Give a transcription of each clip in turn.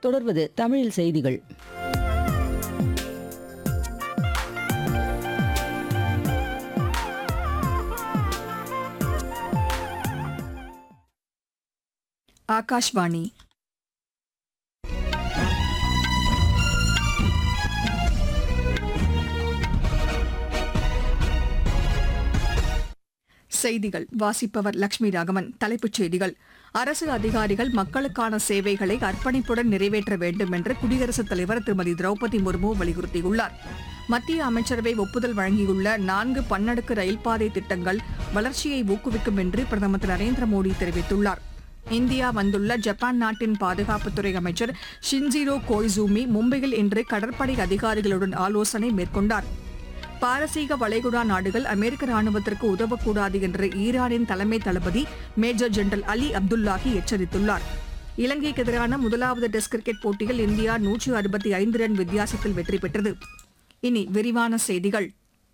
தொடர்வது தமிழில் செய்திகள் ఆకాశవాణి செய்திகள் வாசிப்பவர் லட்சுமி ராகவன் தலைப்புச் செய்திகள் அரசு அதிகாரிகள் மக்களுக்கான சேவைகளை அர்ப்பணிப்புடன் நிறைவேற்ற வேண்டும் என்று குடியரசுத் தலைவர் திருமதி திரௌபதி முர்மு வலியுறுத்தியுள்ளார் மத்திய அமைச்சரவை ஒப்புதல் வழங்கியுள்ள நான்கு பன்னடுக்கு ரயில்பாதை திட்டங்கள் வளர்ச்சியை ஊக்குவிக்கும் என்று பிரதமர் திரு நரேந்திர மோடி தெரிவித்துள்ளார் இந்தியா வந்துள்ள ஜப்பான் நாட்டின் பாதுகாப்புத்துறை அமைச்சர் ஷின்ஜிரோ கோய்சூமி மும்பையில் இன்று கடற்படை அதிகாரிகளுடன் ஆலோசனை மேற்கொண்டார் பாரசீக வளைகுடா நாடுகள் அமெரிக்க ராணுவத்திற்கு உதவக்கூடாது என்று ஈரானின் தலைமை தளபதி மேஜர் ஜெனரல் அலி அப்துல்லாஹி எச்சரித்துள்ளார் இலங்கைக்கு எதிரான முதலாவது டெஸ்ட் கிரிக்கெட் போட்டியில் இந்தியா நூற்று அறுபத்தி ஐந்து ரன் வித்தியாசத்தில் வெற்றி பெற்றது இனி விரிவான செய்திகள்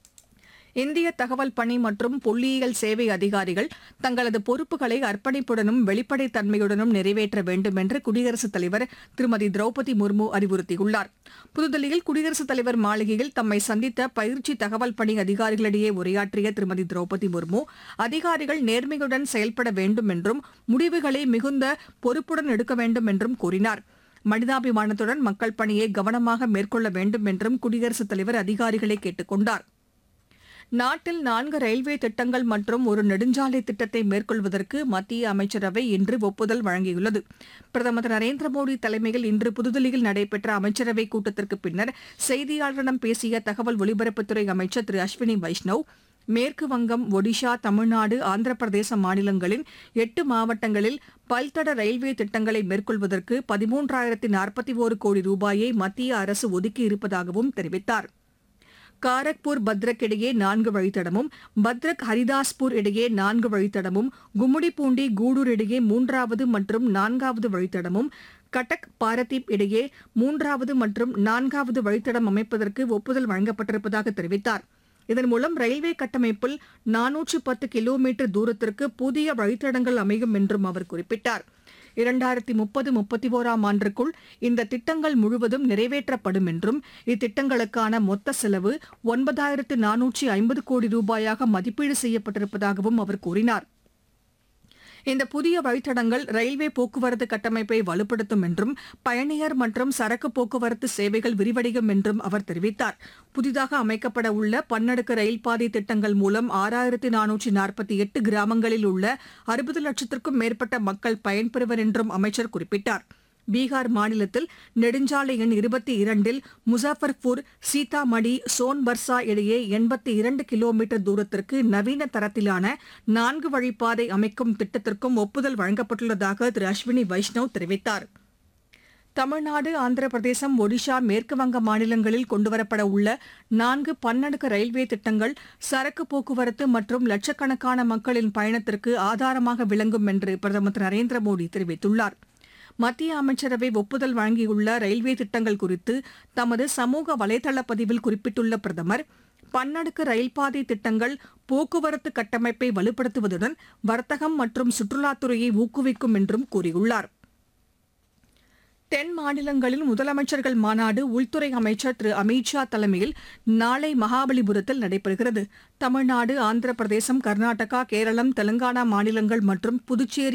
இந்திய தகவல் பணி மற்றும் புள்ளியியல் சேவை அதிகாரிகள் தங்களது பொறுப்புகளை அர்ப்பணிப்புடனும் வெளிப்படைத் தன்மையுடனும் நிறைவேற்ற வேண்டும் என்று குடியரசுத் தலைவர் திருமதி திரௌபதி முர்மு அறிவுறுத்தியுள்ளார் புதுதில்லியில் குடியரசுத் தலைவர் மாளிகையில் தம்மை சந்தித்த பயிற்சி தகவல் பணி அதிகாரிகளிடையே உரையாற்றிய திருமதி திரௌபதி முர்மு அதிகாரிகள் நேர்மையுடன் செயல்பட வேண்டும் என்றும் முடிவுகளை மிகுந்த பொறுப்புடன் எடுக்க வேண்டும் என்றும் கூறினார் மனிதாபிமானத்துடன் மக்கள் பணியை கவனமாக மேற்கொள்ள வேண்டும் என்றும் குடியரசுத் தலைவர் அதிகாரிகளை கேட்டுக் கொண்டார் நாட்டில் நான்கு ரயில்வே திட்டங்கள் மற்றும் ஒரு நெடுஞ்சாலை திட்டத்தை மேற்கொள்வதற்கு மத்திய அமைச்சரவை இன்று ஒப்புதல் வழங்கியுள்ளது பிரதமர் திரு நரேந்திர மோடி தலைமையில் இன்று புதுதில்லியில் நடைபெற்ற அமைச்சரவை கூட்டத்திற்கு பின்னர் செய்தியாளர்களிடம் பேசிய தகவல் ஒலிபரப்புத்துறை அமைச்சர் திரு அஸ்வினி வைஷ்ணவ் மேற்கு வங்கம் ஒடிஷா தமிழ்நாடு ஆந்திர பிரதேச மாநிலங்களின் எட்டு மாவட்டங்களில் பல்தட ரயில்வே திட்டங்களை மேற்கொள்வதற்கு பதிமூன்றாயிரத்தி நாற்பத்தி ஒரு கோடி ரூபாயை மத்திய அரசு ஒதுக்கியிருப்பதாகவும் தெரிவித்தார் காரக்பூர் பத்ரக் இடையே நான்கு வழித்தடமும் பத்ரக் ஹரிதாஸ்பூர் இடையே நான்கு வழித்தடமும் கும்முடிப்பூண்டி கூடூர் இடையே மூன்றாவது மற்றும் நான்காவது வழித்தடமும் கட்டக் பாரதீப் இடையே மூன்றாவது மற்றும் நான்காவது வழித்தடம் அமைப்பதற்கு ஒப்புதல் வழங்கப்பட்டிருப்பதாக தெரிவித்தார் இதன் மூலம் ரயில்வே கட்டமைப்பில் நானூற்று பத்து கிலோமீட்டர் தூரத்திற்கு புதிய வழித்தடங்கள் அமையும் என்றும் அவர் குறிப்பிட்டார் இரண்டாயிரத்தி முப்பது முப்பத்தி ஓராம் ஆண்டிற்குள் இந்த திட்டங்கள் முழுவதும் நிறைவேற்றப்படும் என்றும் இத்திட்டங்களுக்கான மொத்த செலவு ஒன்பதாயிரத்து நானூற்றி ஐம்பது கோடி ரூபாயாக மதிப்பீடு செய்யப்பட்டிருப்பதாகவும் அவர் கூறினார் இந்த புதிய வழித்தடங்கள் ரயில்வே போக்குவரத்து கட்டமைப்பை வலுப்படுத்தும் என்றும் பயணியர் மற்றும் சரக்கு போக்குவரத்து சேவைகள் விரிவடையும் என்றும் அவர் தெரிவித்தார் புதிதாக அமைக்கப்பட உள்ள பன்னடுக்கு ரயில் பாதை திட்டங்கள் மூலம் ஆறாயிரத்தி நானூற்றி நாற்பத்தி எட்டு கிராமங்களில் உள்ள அறுபது லட்சத்திற்கும் மேற்பட்ட மக்கள் பயன்பெறுவர் என்றும் அமைச்சர் குறிப்பிட்டார் பீகார் மாநிலத்தில் நெடுஞ்சாலை எண் இருபத்தி இரண்டில் முசாஃபர்பூர் சீதாமடி சோன்பர்சா இடையே எண்பத்தி இரண்டு கிலோமீட்டர் தூரத்திற்கு நவீன தரத்திலான நான்கு வழிப்பாதை அமைக்கும் திட்டத்திற்கும் ஒப்புதல் வழங்கப்பட்டுள்ளதாக திரு அஸ்வினி வைஷ்ணவ் தெரிவித்தார் தமிழ்நாடு ஆந்திர பிரதேசம் ஒடிஷா மேற்கு வங்க மாநிலங்களில் கொண்டுவரப்பட உள்ள நான்கு பன்னடுக்கு ரயில்வே திட்டங்கள் சரக்கு போக்குவரத்து மற்றும் லட்சக்கணக்கான மக்களின் பயணத்திற்கு ஆதாரமாக விளங்கும் என்று பிரதமர் திரு நரேந்திர மோடி தெரிவித்துள்ளார் மத்திய அமைச்சரவை ஒப்புதல் வழங்கியுள்ள ரயில்வே திட்டங்கள் குறித்து தமது சமூக வலைதள பதிவில் குறிப்பிட்டுள்ள பிரதமர் பன்னடுக்கு ரயில்பாதை திட்டங்கள் போக்குவரத்து கட்டமைப்பை வலுப்படுத்துவதுடன் வர்த்தகம் மற்றும் சுற்றுலாத்துறையை ஊக்குவிக்கும் என்றும் கூறியுள்ளார் தென் மாநிலங்களின் முதலமைச்சர்கள் மாநாடு உள்துறை அமைச்சர் திரு அமித்ஷா தலைமையில் நாளை மகாபலிபுரத்தில் நடைபெறுகிறது தமிழ்நாடு ஆந்திர பிரதேசம் கர்நாடகா கேரளம் தெலங்கானா மாநிலங்கள் மற்றும் புதுச்சேரி